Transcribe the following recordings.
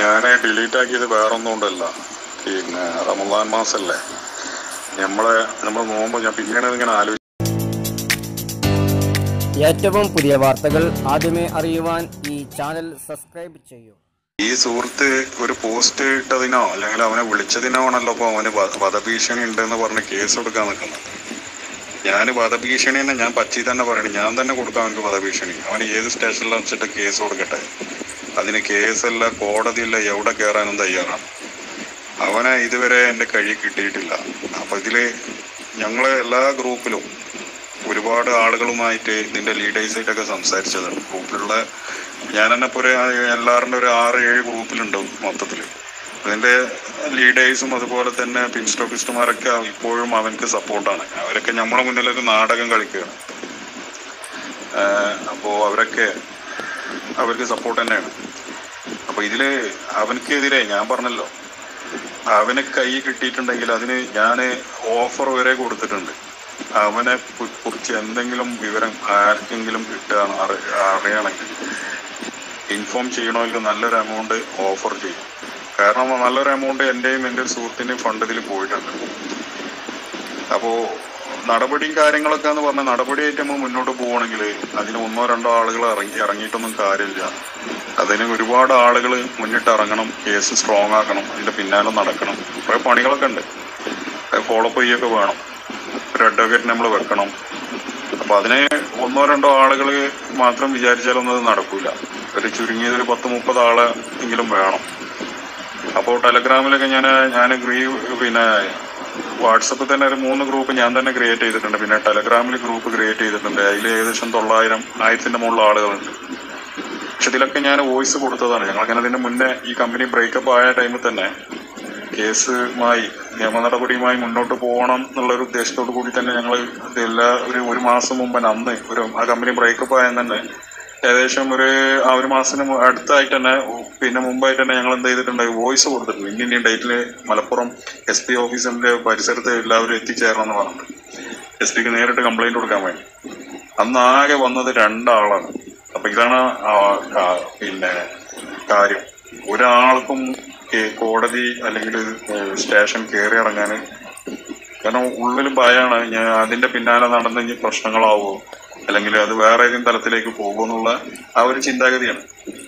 ഞാൻ ഡിലീറ്റ് ആക്കിയത് വേറെ ഒന്നും കൊണ്ടല്ല പിന്നെ റമദാൻ മാസല്ലേ നമ്മളെ നമ്മൾ നോക്കുമ്പോൾ ഞാൻ പിന്നീട് ഇങ്ങനെ ആലോചിച്ചു ഏറ്റവും പുതിയ വാർത്തകൾ ആദ്യമേ അറിയുവാൻ ഈ ചാനൽ സബ്സ്ക്രൈബ് ചെയ്യൂ ഈ സുഹൃത്ത് ഒരു പോസ്റ്റ് ഇട്ടതിനോ അല്ലെങ്കിൽ അവനെ വിളിച്ചതിനോ ആണല്ലോ ഇപ്പോൾ അവന് വധ- വധഭീഷണി ഉണ്ടെന്ന് പറഞ്ഞ് കേസ് കൊടുക്കാൻ നിൽക്കുന്നത് ഞാൻ വധഭീഷണി തന്നെ ഞാൻ പച്ചി തന്നെ പറയണേ ഞാൻ തന്നെ കൊടുക്കാം അവനക്ക് വധഭീഷണി അവന് ഏത് സ്റ്റേഷനിൽ വെച്ചിട്ട് കേസ് കൊടുക്കട്ടെ അതിന് കേസല്ല കോടതിയില്ല എവിടെ കയറാനും തയ്യാറാണ് അവനെ ഇതുവരെ എൻ്റെ കയ്യിൽ കിട്ടിയിട്ടില്ല അപ്പൊ ഇതില് ഞങ്ങള് എല്ലാ ഗ്രൂപ്പിലും ഒരുപാട് ആളുകളുമായിട്ട് ഇതിന്റെ ലീഡേഴ്സായിട്ടൊക്കെ സംസാരിച്ചതാണ് ഗ്രൂപ്പിലുള്ള ഞാൻ തന്നെ ഇപ്പോൾ ഒരു എല്ലാവരുടെ ഒരു ആറ് ഏഴ് ഗ്രൂപ്പിലുണ്ട് മൊത്തത്തില് അതിന്റെ ലീഡേഴ്സും അതുപോലെ തന്നെ പിൻസ്റ്റോക്കിസ്റ്റുമാരൊക്കെ ഇപ്പോഴും അവനക്ക് സപ്പോർട്ടാണ് അവരൊക്കെ നമ്മുടെ മുന്നിൽ ഒരു നാടകം കളിക്കുകയാണ് ആഹ് അപ്പോ അവരൊക്കെ അവർക്ക് സപ്പോർട്ട് തന്നെയാണ് അപ്പൊ ഇതില് അവനക്കെതിരെ ഞാൻ പറഞ്ഞല്ലോ അവന് കൈ കിട്ടിയിട്ടുണ്ടെങ്കിൽ അതിന് ഞാൻ ഓഫർ വരെ കൊടുത്തിട്ടുണ്ട് അവനെ കു- കുറിച്ച് എന്തെങ്കിലും വിവരം ആർക്കെങ്കിലും കിട്ടുകയാണ് അറി- അറിയണമെങ്കിൽ ഇൻഫോം ചെയ്യണമെങ്കിൽ നല്ലൊരു എമൗണ്ട് ഓഫർ ചെയ്യും കാരണം നല്ലൊരു എമൗണ്ട് എന്റെയും എൻ്റെ ഒരു സുഹൃത്തിന്റെയും ഫണ്ട് ഇതിൽ പോയിട്ടുണ്ട് അപ്പോ നടപടിയും കാര്യങ്ങളൊക്കെ എന്ന് പറഞ്ഞാൽ നടപടിയായിട്ട് നമ്മൾ മുന്നോട്ട് പോവുകയാണെങ്കിൽ അതിന് ഒന്നോ രണ്ടോ ആളുകൾ ഇറങ്ങി ഇറങ്ങിയിട്ടൊന്നും കാര്യമില്ല അതിന് ഒരുപാട് ആളുകൾ മുന്നിട്ട് ഇറങ്ങണം കേസ് സ്ട്രോങ് ആക്കണം അതിന്റെ പിന്നാലെ നടക്കണം കുറെ പണികളൊക്കെ ഉണ്ട് ഫോളോപ്പ് ചെയ്യൊക്കെ വേണം ഒരു അഡ്വക്കേറ്റ് നമ്മൾ വെക്കണം അപ്പൊ അതിന് ഒന്നോ രണ്ടോ ആളുകൾ മാത്രം വിചാരിച്ചാലൊന്നും അത് നടക്കൂല ഒരു ചുരുങ്ങിയത് ഒരു പത്ത് മുപ്പത് ആള് എങ്കിലും വേണം അപ്പോൾ ടെലഗ്രാമിലൊക്കെ ഞാൻ ഞാൻ ഗ്രീ പിന്നെ വാട്സപ്പിൽ തന്നെ ഒരു മൂന്ന് ഗ്രൂപ്പ് ഞാൻ തന്നെ ക്രിയേറ്റ് ചെയ്തിട്ടുണ്ട് പിന്നെ ടെലഗ്രാമിൽ ഗ്രൂപ്പ് ക്രിയേറ്റ് ചെയ്തിട്ടുണ്ട് അതിൽ ഏകദേശം തൊള്ളായിരം ആയിരത്തിന്റെ മുകളിൽ ആളുകളുണ്ട് പക്ഷെ ഇതിലൊക്കെ ഞാൻ വോയിസ് കൊടുത്തതാണ് ഞങ്ങൾക്ക് അതിന്റെ മുന്നേ ഈ കമ്പനി ബ്രേക്കപ്പ് ആയ ടൈമിൽ തന്നെ കേസുമായി നിയമ നടപടിയുമായി മുന്നോട്ട് പോകണം എന്നുള്ള ഒരു ഉദ്ദേശത്തോടു കൂടി തന്നെ ഞങ്ങൾ എല്ലാ ഒരു ഒരു മാസം മുമ്പ് തന്നെ അന്ന് ഒരു ആ കമ്പനി ബ്രേക്കപ്പ് ആയ തന്നെ ഏകദേശം ഒരു ആ ഒരു മാസത്തിന് മു- അടുത്തായിട്ട് തന്നെ പിന്നെ മുമ്പായിട്ട് തന്നെ ഞങ്ങൾ എന്ത് ചെയ്തിട്ടുണ്ട് വോയിസ് കൊടുത്തിട്ടുണ്ട് ഇന്ന ഇന്ന ഡേറ്റിൽ മലപ്പുറം എസ് പി ഓഫീസിന്റെ പരിസരത്ത് എല്ലാവരും എത്തിച്ചേരണം എന്ന് പറഞ്ഞിട്ട് എസ് പിക്ക് നേരിട്ട് കംപ്ലൈന്റ് കൊടുക്കാൻ വേണ്ടി അന്ന് ആകെ വന്നത് രണ്ടാളാണ് അപ്പൊ ഇതാണ് ആ- ആ പിന്നെ കാര്യം ഒരാൾക്കും കേ- കോടതി അല്ലെങ്കിൽ സ്റ്റേഷൻ കയറി ഇറങ്ങാൻ കാരണം ഉള്ളിൽ ഭയമാണ് ഞാൻ അതിന്റെ പിന്നാലെ നടന്ന് ഇനി പ്രശ്നങ്ങളാവോ അല്ലെങ്കിൽ അത് വേറെ ഏതെങ്കിലും തലത്തിലേക്ക് പോകുമോ എന്നുള്ള ആ ഒരു ചിന്താഗതിയാണ്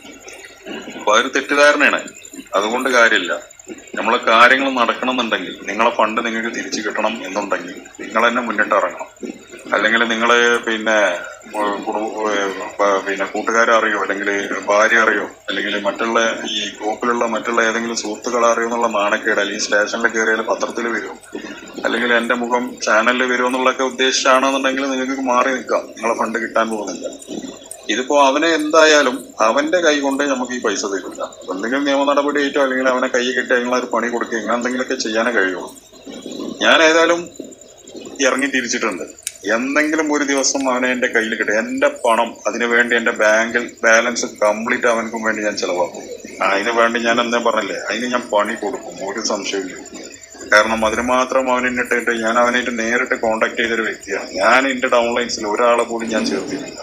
അപ്പൊ അതൊരു തെറ്റിദ്ധാരണയാണ് അതുകൊണ്ട് കാര്യമില്ല നമ്മളെ കാര്യങ്ങൾ നടക്കണമെന്നുണ്ടെങ്കിൽ നിങ്ങളെ ഫണ്ട് നിങ്ങൾക്ക് തിരിച്ചു കിട്ടണം എന്നുണ്ടെങ്കിൽ നിങ്ങൾ തന്നെ മുന്നിട്ട് ഇറങ്ങണം അല്ലെങ്കിൽ നിങ്ങൾ പിന്നെ ഏഹ്, കുടു- ഏഹ്, പ- പിന്നെ കൂട്ടുകാരെ അറിയോ അല്ലെങ്കിൽ ഭാര്യ അറിയോ അല്ലെങ്കിൽ മറ്റുള്ള ഈ ഗ്രൂപ്പിലുള്ള മറ്റുള്ള ഏതെങ്കിലും സുഹൃത്തുക്കളെ അറിയോ എന്നുള്ള നാണക്കേട് അല്ലെങ്കിൽ സ്റ്റേഷനിൽ കയറിയാൽ പത്രത്തിൽ വരുമോ അല്ലെങ്കിൽ എന്റെ മുഖം ചാനലിൽ വരുമോ എന്നുള്ളതൊക്കെ ഉദ്ദേശിച്ചാണെന്നുണ്ടെങ്കിൽ നിങ്ങൾക്ക് മാറി നിൽക്കാം നിങ്ങളെ ഫണ്ട് കിട്ടാൻ പോകുന്നില്ല ഇതിപ്പോ അവനെ എന്തായാലും അവന്റെ കൈ കൊണ്ട് നമുക്ക് ഈ പൈസ തരില്ല എന്തെങ്കിലും നിയമ നടപടി ആയിട്ടോ അല്ലെങ്കിൽ അവനെ കൈ കെട്ടി അതിനുള്ള ഒരു പണി കൊടുക്കുക ഇങ്ങനെ എന്തെങ്കിലുമൊക്കെ ചെയ്യാനേ കഴിയുള്ളൂ ഞാൻ ഏതായാലും ഇറങ്ങി തിരിച്ചിട്ടുണ്ട് എന്തെങ്കിലും ഒരു ദിവസം അവനെ എന്റെ കയ്യിൽ കിട്ടും എന്റെ പണം അതിനു വേണ്ടി എന്റെ ബാങ്കിൽ ബാലൻസ് കംപ്ലീറ്റ് അവനക്കും വേണ്ടി ഞാൻ ചെലവാക്കും അതിന് വേണ്ടി ഞാൻ എന്താ പറഞ്ഞില്ലേ അതിന് ഞാൻ പണി കൊടുക്കും ഒരു സംശയമില്ല കാരണം അതിന് മാത്രം അവൻ എന്നിട്ടിട്ട് ഞാൻ അവനായിട്ട് നേരിട്ട് കോണ്ടാക്ട് ചെയ്തൊരു വ്യക്തിയാണ് ഞാൻ എന്റെ ഡൗൺലൈൻസിൽ ഒരാളെ പോലും ഞാൻ ചേർത്തിട്ടില്ല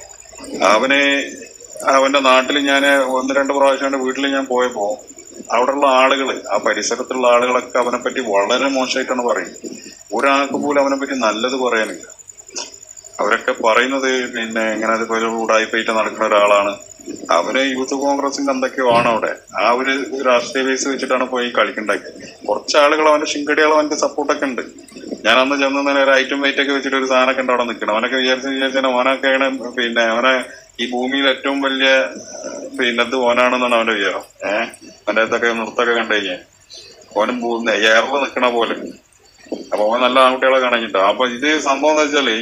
അവന് അവന്റെ നാട്ടിൽ ഞാൻ ഒന്ന് രണ്ട് പ്രാവശ്യം അവന്റെ വീട്ടിൽ ഞാൻ പോയപ്പോ അവിടെയുള്ള ആളുകള് ആ പരിസരത്തുള്ള ആളുകളൊക്കെ അവനെ പറ്റി വളരെ മോശമായിട്ടാണ് പറയുന്നത് ഒരാൾക്ക് പോലും അവനെ പറ്റി നല്ലത് പറയാനില്ല അവരൊക്കെ പറയുന്നത് പിന്നെ ഇങ്ങനെ അതുപോലെ ഉടായിപ്പേറ്റ് നടക്കുന്ന ഒരാളാണ് അവര് യൂത്ത് കോൺഗ്രസിന്റെ എന്തൊക്കെയോ ആണ് അവിടെ ആ ഒരു രാഷ്ട്രീയ ബേസ് വെച്ചിട്ടാണ് പോയി കളിക്കുണ്ടാക്കിയത് കുറച്ച് ആളുകൾ അവന്റെ ശിങ്കടികൾ അവന്റെ സപ്പോർട്ടൊക്കെ ഉണ്ട് ഞാൻ അന്ന് ചെന്ന് തന്നെ ഒരു ഐറ്റം വെയിറ്റ് ഒക്കെ വെച്ചിട്ട് ഒരു സാധനമൊക്കെ ഉണ്ട് അവിടെ നിൽക്കണം അവനൊക്കെ വിചാരിച്ച് വിചാരിച്ചാൽ ഓനൊക്കെയാണ് പിന്നെ അവനെ ഈ ഭൂമിയിൽ ഏറ്റവും വലിയ പിന്നെ ഇത് ഓനാണെന്നാണ് അവന്റെ വിചാരം ഏഹ് അവന്റെ അടുത്തൊക്കെ നൃത്തമൊക്കെ കണ്ടു കഴിഞ്ഞാൽ ഓനും പോകുന്ന എയറിൽ നിൽക്കണ പോലെ അപ്പൊ അവൻ നല്ല ആൺകുട്ടികളെ കാണിച്ചിട്ടോ അപ്പൊ ഇത് സംഭവം എന്ന് വെച്ചാല്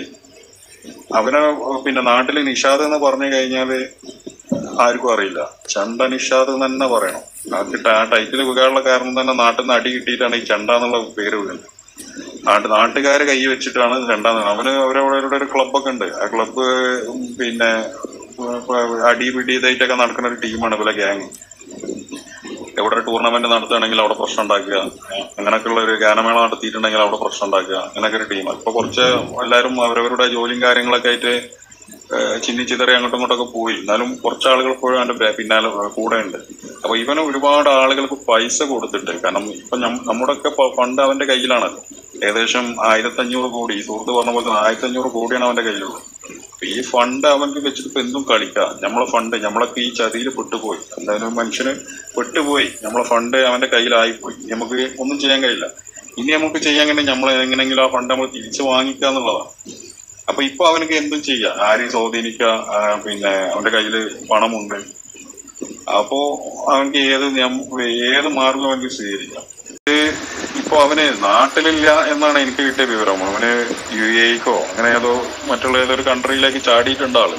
അവനെ പിന്നെ നാട്ടില് നിഷാദ് എന്ന് പറഞ്ഞു കഴിഞ്ഞാല് ആർക്കും അറിയില്ല ചണ്ട നിഷാദ് എന്ന് തന്നെ പറയണം ആ ആ ടൈറ്റിൽ വികാനുള്ള കാരണം തന്നെ നാട്ടിൽ നിന്ന് അടി കിട്ടിയിട്ടാണ് ഈ ചണ്ട എന്നുള്ള പേര് വീഴുന്നത് നാട്ട് നാട്ടുകാരെ കൈ വെച്ചിട്ടാണ് രണ്ടാം അവന് അവരവരുടെ ഒരു ക്ലബ്ബൊക്കെ ഉണ്ട് ആ ക്ലബ്ബ് പിന്നെ ഇപ്പൊ അടി പിടി ഇതായിട്ടൊക്കെ നടക്കുന്ന ഒരു ടീമാണ് ഇവരെ ഗ്യാങ് എവിടെ ഒരു ടൂർണമെന്റ് നടത്തുകയാണെങ്കിൽ അവിടെ പ്രശ്നം ഉണ്ടാക്കുക അങ്ങനെയൊക്കെയുള്ള ഒരു ഗാനമേള നടത്തിയിട്ടുണ്ടെങ്കിൽ അവിടെ പ്രശ്നം ഉണ്ടാക്കുക അങ്ങനെയൊക്കെ ഒരു ടീമാണ് ഇപ്പൊ കുറച്ച് എല്ലാവരും അവരവരുടെ ജോലിയും കാര്യങ്ങളൊക്കെ ആയിട്ട് ഏഹ് ചിന്നി ചിതറി അങ്ങോട്ടും ഇങ്ങോട്ടൊക്കെ പോയി എന്നാലും കുറച്ച് ആളുകൾ ഇപ്പോഴും അവന്റെ ബേ- പിന്നാലെ കൂടെ ഉണ്ട് അപ്പൊ ഇവന് ഒരുപാട് ആളുകൾക്ക് പൈസ കൊടുത്തിട്ട് കാരണം ഇപ്പൊ നമ്മുടെ ഒക്കെ ഫണ്ട് അവന്റെ കയ്യിലാണല്ലോ ഏകദേശം ആയിരത്തി അഞ്ഞൂറ് കോടി ഈ സുഹൃത്ത് പറഞ്ഞ പോലെ ആയിരത്തി അഞ്ഞൂറ് കോടിയാണ് അവന്റെ കയ്യിലുള്ളത് അപ്പൊ ഈ ഫണ്ട് അവൻക്ക് വെച്ചിട്ട് ഇപ്പൊ എന്തും കളിക്കാം നമ്മളെ ഫണ്ട് നമ്മളൊക്കെ ഈ ചതിയിൽ പെട്ടുപോയി എന്തായാലും മനുഷ്യന് പെട്ടുപോയി നമ്മളെ ഫണ്ട് അവന്റെ കയ്യിലായിപ്പോയി നമുക്ക് ഒന്നും ചെയ്യാൻ കഴിയില്ല ഇനി നമുക്ക് ചെയ്യാൻ കഴിയും നമ്മൾ എങ്ങനെയെങ്കിലും ആ ഫണ്ട് നമ്മൾ തിരിച്ചു വാങ്ങിക്കുക എന്നുള്ളതാണ് അപ്പൊ ഇപ്പൊ അവനക്ക് എന്തും ചെയ്യാം ആരെയും സ്വാധീനിക്കുക ആ, പിന്നെ അവന്റെ കയ്യില് പണമുണ്ട് അപ്പോ അവനക്ക് ഏത് നിയമ- ഏത് മാർഗം അവനക്ക് സ്വീകരിക്കാം ഇത് ഇപ്പൊ അവന് നാട്ടിലില്ല എന്നാണ് എനിക്ക് കിട്ടിയ വിവരം അവന് യു എക്കോ അങ്ങനെ ഏതോ മറ്റുള്ള ഏതൊരു കൺട്രിയിലേക്ക് ചാടിയിട്ടുണ്ട് ആള്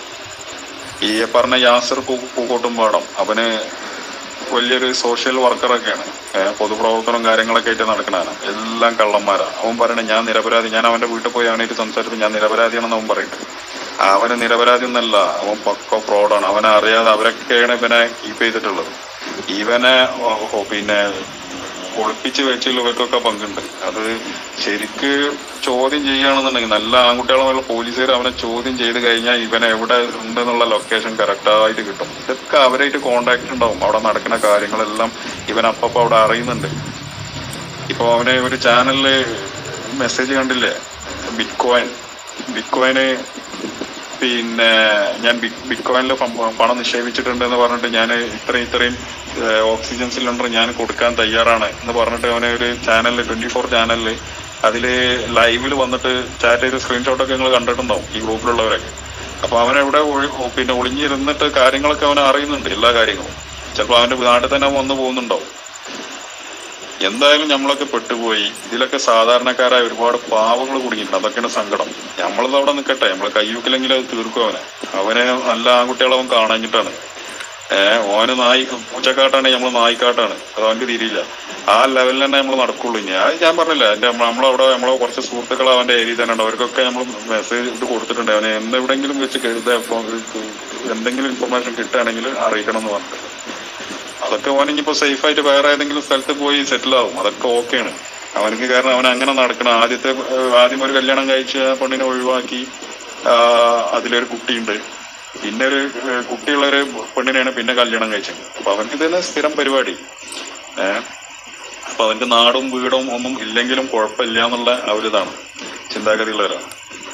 ഈ പറഞ്ഞ യാസർ പൂ- പൂക്കോട്ടുംപാടം അവന് വലിയൊരു സോഷ്യൽ വർക്കറൊക്കെയാണ് ഏഹ് പൊതുപ്രവർത്തനം കാര്യങ്ങളൊക്കെ ആയിട്ട് നടക്കണാണ് എല്ലാം കള്ളന്മാരാ അവൻ പറയണേ ഞാൻ നിരപരാധി ഞാൻ അവന്റെ വീട്ടിൽ പോയി അവനായിട്ട് സംസാരിച്ചപ്പോൾ ഞാൻ നിരപരാധിയാണെന്ന് അവൻ പറയുന്നത് അവന് നിരപരാധി ഒന്നല്ല അവൻ പക്ക ഫ്രോഡാണ് അവനെ അറിയാതെ അവരൊക്കെയാണ് ഇവനെ കീപ്പ് ചെയ്തിട്ടുള്ളത് ഇവനെ ഓ, ഓ, പിന്നെ ഒളിപ്പിച്ച് വെച്ചുള്ളവർക്കൊക്കെ പങ്കുണ്ട് അത് ശരിക്ക് ചോദ്യം ചെയ്യുകയാണെന്നുണ്ടെങ്കിൽ നല്ല ആൺകുട്ടികളുള്ള പോലീസുകാർ അവനെ ചോദ്യം ചെയ്ത് കഴിഞ്ഞാൽ ഇവനെ എവിടെ ഉണ്ടെന്നുള്ള ലൊക്കേഷൻ കറക്റ്റായിട്ട് കിട്ടും ഇതൊക്കെ അവരായിട്ട് കോണ്ടാക്ട് ഉണ്ടാവും അവിടെ നടക്കുന്ന കാര്യങ്ങളെല്ലാം ഇവൻ അപ്പപ്പോ അവിടെ അറിയുന്നുണ്ട് ഇപ്പൊ അവന് ഒരു ചാനലില് മെസ്സേജ് കണ്ടില്ലേ ബിറ്റ്കോയിൻ ബിറ്റ്കോയിന് പിന്നെ ഞാൻ ബിറ്റ്കോയിനിൽ പണം നിക്ഷേപിച്ചിട്ടുണ്ട് എന്ന് പറഞ്ഞിട്ട് ഞാൻ ഇത്രയും ഇത്രയും ഏഹ്, ഓക്സിജൻ സിലിണ്ടർ ഞാൻ കൊടുക്കാൻ തയ്യാറാണ് എന്ന് പറഞ്ഞിട്ട് അവനെ ഒരു ചാനലിൽ ട്വന്റി ഫോർ ചാനലിൽ അതില് ലൈവിൽ വന്നിട്ട് ചാറ്റ് ചെയ്ത സ്ക്രീൻഷോട്ടൊക്കെ നിങ്ങൾ കണ്ടിട്ടുണ്ടാവും ഈ ഗ്രൂപ്പിലുള്ളവരൊക്കെ അപ്പൊ അവൻ എവിടെ ഒഴി- പിന്നെ ഒളിഞ്ഞിരുന്നിട്ട് കാര്യങ്ങളൊക്കെ അവൻ അറിയുന്നുണ്ട് എല്ലാ കാര്യങ്ങളും ചിലപ്പോൾ അവന്റെ നാട്ടിൽ തന്നെ അവൻ വന്നു പോകുന്നുണ്ടാവും എന്തായാലും നമ്മളൊക്കെ പെട്ടുപോയി ഇതിലൊക്കെ സാധാരണക്കാരായ ഒരുപാട് പാവങ്ങൾ കുടുങ്ങിയിട്ടുണ്ട് അതൊക്കെയാണ് സങ്കടം നമ്മളത് അവിടെ നിൽക്കട്ടെ നമ്മളെ കയ്യൂക്കിലെങ്കിലും അത് തീർക്കും അവനെ അവനെ നല്ല ആൺകുട്ടികളെ അവൻ കാണാഞ്ഞിട്ടാണ് ഏഹ് ഓന് നായി പൂച്ചക്കാട്ടാണ് നമ്മൾ നായിക്കാട്ടാണ് അത് അവൻക്ക് തിരിയില്ല ആ ലെവലിൽ തന്നെ നമ്മൾ നടക്കുള്ളൂ ഇനി അത് ഞാൻ പറഞ്ഞില്ല എന്റെ നമ്മളവിടെ നമ്മളെ കുറച്ച് സുഹൃത്തുക്കൾ അവന്റെ ഏരിയയിൽ തന്നെ ഉണ്ട് അവർക്കൊക്കെ നമ്മൾ മെസ്സേജ് ഇത് കൊടുത്തിട്ടുണ്ട് അവനെ എന്തെവിടെങ്കിലും വെച്ച് കരുത എന്തെങ്കിലും ഇൻഫർമേഷൻ കിട്ടുകയാണെങ്കിൽ അറിയിക്കണം എന്ന് പറഞ്ഞിട്ട് അതൊക്കെ അവൻ ഇനിയിപ്പോ സേഫ് ആയിട്ട് വേറെ ഏതെങ്കിലും സ്ഥലത്ത് പോയി സെറ്റിൽ ആവും അതൊക്കെ ഓക്കെയാണ് അവനക്ക് കാരണം അവൻ അങ്ങനെ നടക്കണം ആദ്യത്തെ ഏഹ്, ആദ്യം ഒരു കല്യാണം കഴിച്ച് ആ പെണ്ണിനെ ഒഴിവാക്കി ആ, അതിലൊരു കുട്ടിയുണ്ട് പിന്നെ ഒരു ഏഹ്, കുട്ടിയുള്ള ഒരു പെണ്ണിനെയാണ് പിന്നെ കല്യാണം കഴിച്ചത് അപ്പൊ അവനക്ക് തന്നെ സ്ഥിരം പരിപാടി ഏഹ് അപ്പൊ അവന്റെ നാടും വീടും ഒന്നും ഇല്ലെങ്കിലും കുഴപ്പമില്ല എന്നുള്ള ആ ഒരു ഇതാണ് ചിന്താഗതിയുള്ളവരാണ്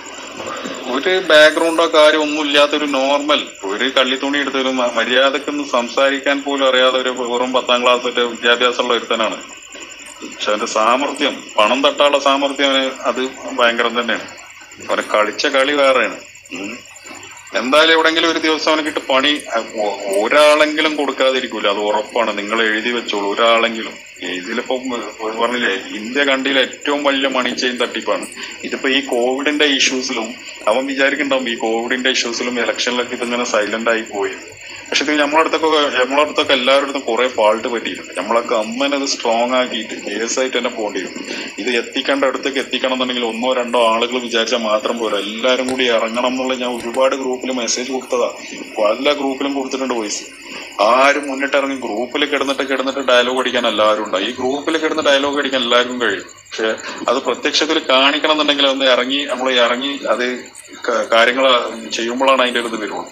ഒരു ബാക്ക്ഗ്രൗണ്ടോ കാര്യം ഒന്നും ഇല്ലാത്ത ഒരു നോർമൽ ഒരു കള്ളിത്തുണി എടുത്ത് ഒരു മ- മര്യാദക്കൊന്ന് സംസാരിക്കാൻ പോലും അറിയാതെ ഒരു വെറും പത്താം ക്ലാസ് ഒക്കെ വിദ്യാഭ്യാസമുള്ള ഒരുത്തനാണ് പക്ഷെ അവന്റെ സാമർഥ്യം പണം തട്ടാനുള്ള സാമർഥ്യം അവന് അത് ഭയങ്കരം തന്നെയാണ് അവന് കളിച്ച കളി വേറെയാണ് ഉം. എന്തായാലും എവിടെങ്കിലും ഒരു ദിവസം അവനക്കിട്ട് പണി അഹ് ഒ- ഒരാളെങ്കിലും കൊടുക്കാതിരിക്കൂല അത് ഉറപ്പാണ് നിങ്ങൾ എഴുതി വെച്ചോളൂ ഒരാളെങ്കിലും ഇതിലിപ്പോ പറഞ്ഞില്ലേ ഇന്ത്യ കണ്ടിയിൽ ഏറ്റവും വലിയ മണി ചെയിൻ തട്ടിപ്പാണ് ഇതിപ്പോ ഈ കോവിഡിന്റെ ഇഷ്യൂസിലും അവൻ വിചാരിക്കുന്നുണ്ടാവും ഈ കോവിഡിന്റെ ഇഷ്യൂസിലും ഇലക്ഷനിലൊക്കെ ഇതിങ്ങനെ സൈലന്റ് ആയി പോയി പക്ഷെ ഇത് നമ്മളടുത്തൊക്കെ നമ്മളടുത്തൊക്കെ എല്ലാവരുടെ അടുത്തും കുറെ ഫാൾട്ട് പറ്റിയിട്ടുണ്ട് നമ്മളൊക്കെ അമ്മനെ അത് സ്ട്രോങ് ആക്കിയിട്ട് കേസായിട്ട് തന്നെ പോകേണ്ടി വരും ഇത് എത്തിക്കേണ്ട അടുത്തേക്ക് എത്തിക്കണം എന്നുണ്ടെങ്കിൽ ഒന്നോ രണ്ടോ ആളുകൾ വിചാരിച്ചാൽ മാത്രം പോരാ എല്ലാവരും കൂടി ഇറങ്ങണം എന്നുള്ള ഞാൻ ഒരുപാട് ഗ്രൂപ്പിൽ മെസ്സേജ് കൊടുത്തതാ പല ഗ്രൂപ്പിലും കൊടുത്തിട്ടുണ്ട് വോയിസ് ആരും മുന്നിട്ടിറങ്ങി ഗ്രൂപ്പിൽ കിടന്നിട്ട് കിടന്നിട്ട് ഡയലോഗ് അടിക്കാൻ എല്ലാവരും ഉണ്ടായി ഈ ഗ്രൂപ്പിൽ കിടന്ന് ഡയലോഗ് അടിക്കാൻ എല്ലാവർക്കും കഴിയും പക്ഷെ അത് പ്രത്യക്ഷത്തിൽ കാണിക്കണം എന്നുണ്ടെങ്കിൽ ഒന്ന് ഇറങ്ങി നമ്മൾ ഇറങ്ങി അത് കാര്യങ്ങൾ ചെയ്യുമ്പോഴാണ് അതിന്റെ ഒരു ഇത് വരുള്ളൂ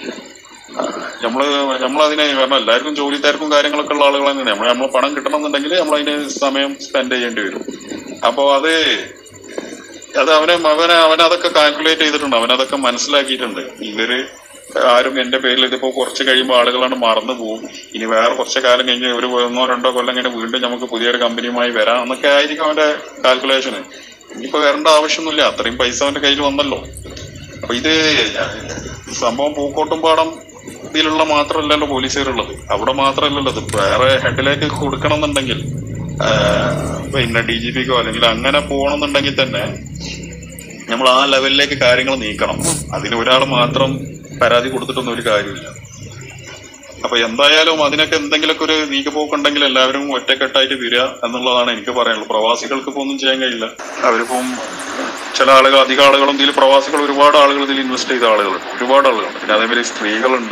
നമ്മള് നമ്മളതിനെ കാരണം എല്ലാവർക്കും ജോലി തിരക്കും കാര്യങ്ങളൊക്കെ ഉള്ള ആളുകൾ തന്നെയാണ് നമ്മൾ നമ്മൾ പണം കിട്ടണമെന്നുണ്ടെങ്കിൽ നമ്മൾ അതിന് സമയം സ്പെൻഡ് ചെയ്യേണ്ടി വരും അപ്പോ അത് അത് അവന് അവനെ അവനതൊക്കെ കാൽക്കുലേറ്റ് ചെയ്തിട്ടുണ്ട് അവനതൊക്കെ മനസ്സിലാക്കിയിട്ടുണ്ട് ഇവര് ആരും എന്റെ പേരിൽ ഇതിപ്പോ കുറച്ച് കഴിയുമ്പോൾ ആളുകളാണ് മറന്നു പോകും ഇനി വേറെ കുറച്ച് കാലം കഴിഞ്ഞ് ഒരു ഒന്നോ രണ്ടോ കൊല്ലം കഴിഞ്ഞ് വീണ്ടും നമുക്ക് പുതിയൊരു കമ്പനിയുമായി വരാം എന്നൊക്കെ ആയിരിക്കും അവന്റെ കാൽക്കുലേഷന് ഇനിയിപ്പോ വരേണ്ട ആവശ്യമൊന്നുമില്ല അത്രയും പൈസ അവന്റെ കയ്യിൽ വന്നല്ലോ അപ്പൊ ഇത് സംഭവം പൂക്കോട്ടും പാടം ഇതിലുള്ള മാത്രമല്ലല്ലോ പോലീസുകാരുള്ളത് അവിടെ മാത്രമല്ലല്ലോ ഇത് വേറെ ഹെഡിലേക്ക് കൊടുക്കണം എന്നുണ്ടെങ്കിൽ ആ, പിന്നെ ഡി ജി പിക്കോ അല്ലെങ്കിൽ അങ്ങനെ പോകണമെന്നുണ്ടെങ്കിൽ തന്നെ നമ്മൾ ആ ലെവലിലേക്ക് കാര്യങ്ങൾ നീക്കണം അതിന് ഒരാൾ മാത്രം പരാതി കൊടുത്തിട്ടൊന്നും ഒരു കാര്യമില്ല അപ്പൊ എന്തായാലും അതിനൊക്കെ എന്തെങ്കിലുമൊക്കെ ഒരു നീക്കുപോക്കുണ്ടെങ്കിൽ എല്ലാവരും ഒറ്റക്കെട്ടായിട്ട് വരിക എന്നുള്ളതാണ് എനിക്ക് പറയാനുള്ളത് പ്രവാസികൾക്ക് ഇപ്പൊ ഒന്നും ചെയ്യാൻ കഴിയില്ല അവരിപ്പം ചില ആളുകൾ അധിക ആളുകളും ഇതിൽ പ്രവാസികൾ ഒരുപാട് ആളുകൾ ഇതിൽ ഇൻവെസ്റ്റ് ചെയ്ത ആളുകളുണ്ട് ഒരുപാട് ആളുകളുണ്ട് പിന്നെ അതേമാതിരി സ്ത്രീകളുണ്ട്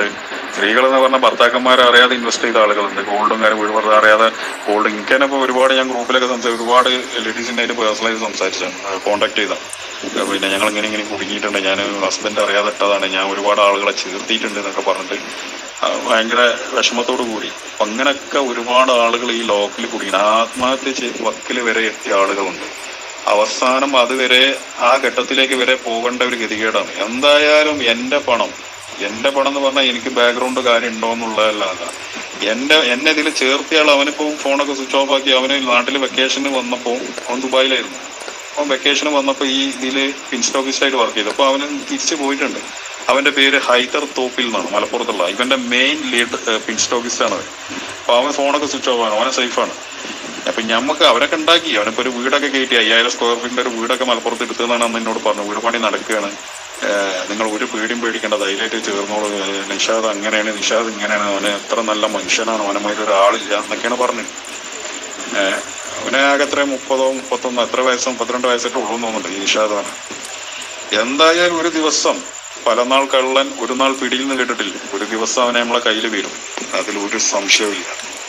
സ്ത്രീകൾ എന്ന് പറഞ്ഞാൽ ഭർത്താക്കന്മാരെ അറിയാതെ ഇൻവെസ്റ്റ് ചെയ്ത ആളുകളുണ്ട് ഗോൾഡും കാര്യം വീട് വെറുതെ അറിയാതെ ഗോൾഡ് എനിക്ക് തന്നെ ഇപ്പോൾ ഒരുപാട് ഞാൻ ഗ്രൂപ്പിലൊക്കെ സംസാരിച്ചു ഒരുപാട് ലേഡീസിൻ്റെ ആയിട്ട് പേഴ്സണലായി സംസാരിച്ചാണ് കോൺടാക്ട് ചെയ്ത പിന്നെ ഞങ്ങൾ ഇങ്ങനെ ഇങ്ങനെ കുടുങ്ങിയിട്ടുണ്ട് ഞാൻ ഹസ്ബൻഡ് അറിയാതെ ഇട്ടതാണ് ഞാൻ ഒരുപാട് ആളുകളെ ചേർത്തിയിട്ടുണ്ട് എന്നൊക്കെ പറഞ്ഞിട്ട് ആ, ഭയങ്കര വിഷമത്തോടു കൂടി അപ്പൊ അങ്ങനെയൊക്കെ ഒരുപാട് ആളുകൾ ഈ ലോക്കിൽ കുടുങ്ങി ആത്മഹത്യ ചെയ്ത് വക്കിൽ വരെ എത്തിയ ആളുകളുണ്ട് അവസാനം അതുവരെ ആ ഘട്ടത്തിലേക്ക് വരെ പോകേണ്ട ഒരു ഗതികേടാണ് എന്തായാലും എന്റെ പണം എന്റെ പണം എന്ന് പറഞ്ഞാൽ എനിക്ക് ബാക്ക്ഗ്രൗണ്ട് കാര്യം ഉണ്ടോ എന്നുള്ളതല്ലാതെ എന്റെ എന്നെ ഇതിൽ ചേർത്തിയാൾ അവനിപ്പോ ഫോണൊക്കെ സ്വിച്ച് ഓഫ് ആക്കി അവന് നാട്ടിൽ വെക്കേഷന് വന്നപ്പോൾ അവൻ ദുബായിലായിരുന്നു അവൻ വെക്കേഷന് വന്നപ്പോൾ ഈ ഇതില് പിൻസ്റ്റോക്കിസ്റ്റ് ആയിട്ട് വർക്ക് ചെയ്തു അപ്പൊ അവന് തിരിച്ചു പോയിട്ടുണ്ട് അവന്റെ പേര് ഹൈദർ തോപ്പിൽ എന്നാണ് മലപ്പുറത്തുള്ള ഇവന്റെ മെയിൻ ലീഡ് പിൻസ്റ്റോക്കിസ്റ്റ് ആണ് അവൻ അപ്പൊ അവൻ ഫോണൊക്കെ സ്വിച്ച് ഓഫ് ആണ് അവനെ സേഫാണ് അപ്പൊ ഞമ്മക്ക് അവരൊക്കെ ഉണ്ടാക്കി അവനിപ്പോ ഒരു വീടൊക്കെ കയറ്റി അയ്യായിരം സ്ക്വയർ ഫീറ്റിന്റെ ഒരു വീടൊക്കെ മലപ്പുറത്ത് എടുത്തതെന്നാണ് അന്ന് എന്നോട് പറഞ്ഞു വീട് പണി നടക്കുകയാണ് ഏഹ് നിങ്ങൾ ഒരു പേടിയും പേടിക്കേണ്ട ധൈര്യമായിട്ട് ചേർന്നോളൂ ഏഹ് നിഷാദ് അങ്ങനെയാണ് നിഷാദ് ഇങ്ങനെയാണ് അവന് എത്ര നല്ല മനുഷ്യനാണ് അവനുമായിട്ട് ഒരാളില്ല എന്നൊക്കെയാണ് പറഞ്ഞത് ഏഹ് അവനെ ആകെ എത്ര മുപ്പതോ മുപ്പത്തൊന്നോ എത്ര വയസ്സോ മുപ്പത്തിരണ്ട് വയസ്സൊക്കെ ഉള്ളൂ എന്ന് തോന്നുന്നുണ്ട് ഈ നിഷാദാണ് എന്തായാലും ഒരു ദിവസം പല നാൾ കള്ളൻ ഒരു നാൾ പിടിയിൽ നിന്ന് കേട്ടിട്ടില്ല ഒരു ദിവസം അവനെ നമ്മളെ കയ്യിൽ വരും അതിൽ ഒരു സംശയവുമില്ല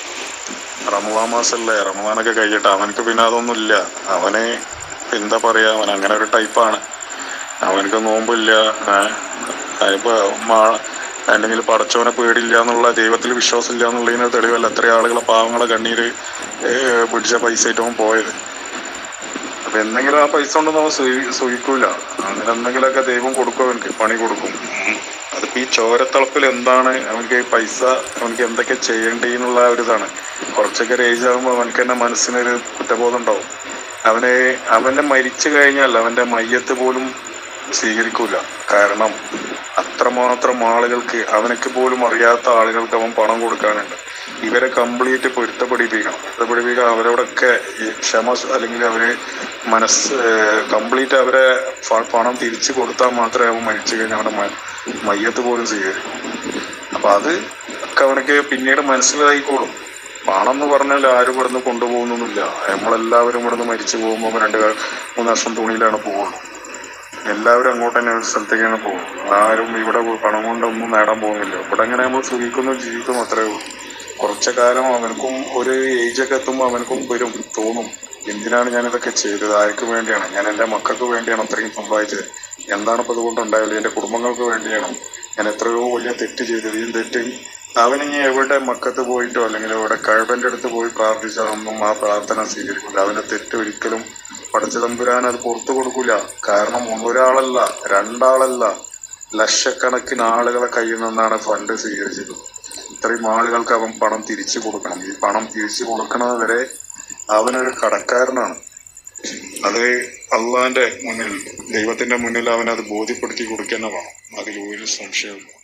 റമദാൻ മാസല്ലേ റമദാനൊക്കെ കഴിയട്ടെ അവനക്ക് പിന്നെ അതൊന്നും ഇല്ല അവന് എന്താ പറയാ അവൻ അങ്ങനെ ഒരു ടൈപ്പാണ് അവനക്ക് നോമ്പില്ല ഏഹ് ഇപ്പൊ മാ- അല്ലെങ്കിൽ പടച്ചവനെ പേടില്ല എന്നുള്ള ദൈവത്തിൽ വിശ്വാസമില്ല എന്നുള്ളതിന് തെളിവല്ല എത്ര ആളുകളെ പാവങ്ങളെ കണ്ണീര് ഏഹ് പിടിച്ച പൈസ ഏറ്റവും പോയത് അപ്പൊ എന്തെങ്കിലും ആ പൈസ കൊണ്ട് നമ്മൾ സൂഹിക്കൂല അങ്ങനെ എന്തെങ്കിലുമൊക്കെ ദൈവം കൊടുക്കും അവനക്ക് പണി കൊടുക്കും ഉം. അതിപ്പോ ഈ ചോരത്തളപ്പിൽ എന്താണ് അവനക്ക് ഈ പൈസ അവനക്ക് എന്തൊക്കെ ചെയ്യേണ്ടിന്നുള്ള ഒരു ഇതാണ് കുറച്ചൊക്കെ ഒരു ഏജ് ആകുമ്പോൾ അവനക്ക് തന്നെ മനസ്സിനൊരു കുറ്റബോധം ഉണ്ടാവും അവനെ അവന്റെ മരിച്ചു കഴിഞ്ഞാൽ അവന്റെ മയ്യത്ത് പോലും സ്വീകരിക്കൂല കാരണം അത്രമാത്രം ആളുകൾക്ക് അവനക്ക് പോലും അറിയാത്ത ആളുകൾക്ക് അവൻ പണം കൊടുക്കാനുണ്ട് ഇവരെ കംപ്ലീറ്റ് പൊരുത്തപ്പെടിപ്പിക്കണം പൊരുത്തപ്പെടിപ്പിക്കാൻ അവരോടൊക്കെ ഈ ക്ഷമ സ് അല്ലെങ്കിൽ അവര് മനസ്സ് കംപ്ലീറ്റ് അവരെ ഫ- പണം തിരിച്ചു കൊടുത്താൽ മാത്രമേ അവൻ മരിച്ചു കഴിഞ്ഞാൽ അവന്റെ മ- മയ്യത്ത് പോലും സ്വീകരിക്കും അപ്പൊ അത് ഒക്കെ അവനക്ക് പിന്നീട് മനസ്സിലായിക്കോളും പണം എന്ന് പറഞ്ഞാൽ ആരും ഇവിടുന്ന് കൊണ്ടുപോകുന്നൊന്നുമില്ല നമ്മളെല്ലാവരും ഇവിടുന്ന് മരിച്ചു പോകുമ്പോൾ രണ്ട് ക- മൂന്ന് വർഷം തുണിയിലാണ് പോകുള്ളൂ എല്ലാവരും അങ്ങോട്ട് തന്നെ ഒരു സ്ഥലത്തേക്കാണ് പോകുന്നത് ആരും ഇവിടെ പണം കൊണ്ടൊന്നും നേടാൻ പോകുന്നില്ല ഇവിടെ അങ്ങനെ നമ്മൾ സുഖിക്കുന്നു ജീവിക്കും അത്രേ ഉള്ളൂ കുറച്ച കാലം അവനക്കും ഒരു ഏജ് ഒക്കെ എത്തുമ്പോൾ അവനക്കും വരും തോന്നും എന്തിനാണ് ഞാൻ ഇതൊക്കെ ചെയ്തത് ആർക്ക് വേണ്ടിയാണ് ഞാൻ എൻ്റെ മക്കൾക്ക് വേണ്ടിയാണ് അത്രയും സമ്പാദിച്ചത് എന്താണ് ഇപ്പൊ ഇതുകൊണ്ട് ഉണ്ടായത് എൻ്റെ കുടുംബങ്ങൾക്ക് വേണ്ടിയാണ് ഞാൻ എത്രയോ വലിയ തെറ്റ് ചെയ്തത് ഈ തെറ്റ് അവനിനി എവിടെ മക്കത്ത് പോയിട്ടോ അല്ലെങ്കിൽ എവിടെ കഴിവന്റെ അടുത്ത് പോയി പ്രാർത്ഥിച്ചാലൊന്നും ആ പ്രാർത്ഥന സ്വീകരിക്കില്ല അവന്റെ തെറ്റ് ഒരിക്കലും പഠിച്ച തമ്പുരാൻ അത് പുറത്തു കൊടുക്കൂല കാരണം ഒരാളല്ല രണ്ടാളല്ല ലക്ഷക്കണക്കിന് ആളുകളെ കയ്യിൽ നിന്നാണ് ഫണ്ട് സ്വീകരിച്ചത് ഇത്രയും ആളുകൾക്ക് അവൻ പണം തിരിച്ചു കൊടുക്കണം ഈ പണം തിരിച്ചു കൊടുക്കുന്നത് വരെ അവനൊരു കടക്കാരനാണ് അത് അള്ളാന്റെ മുന്നിൽ ദൈവത്തിന്റെ മുന്നിൽ അവൻ അത് ബോധ്യപ്പെടുത്തി കൊടുക്കുന്ന വേണം അതിൽ ഒരു സംശയമില്ല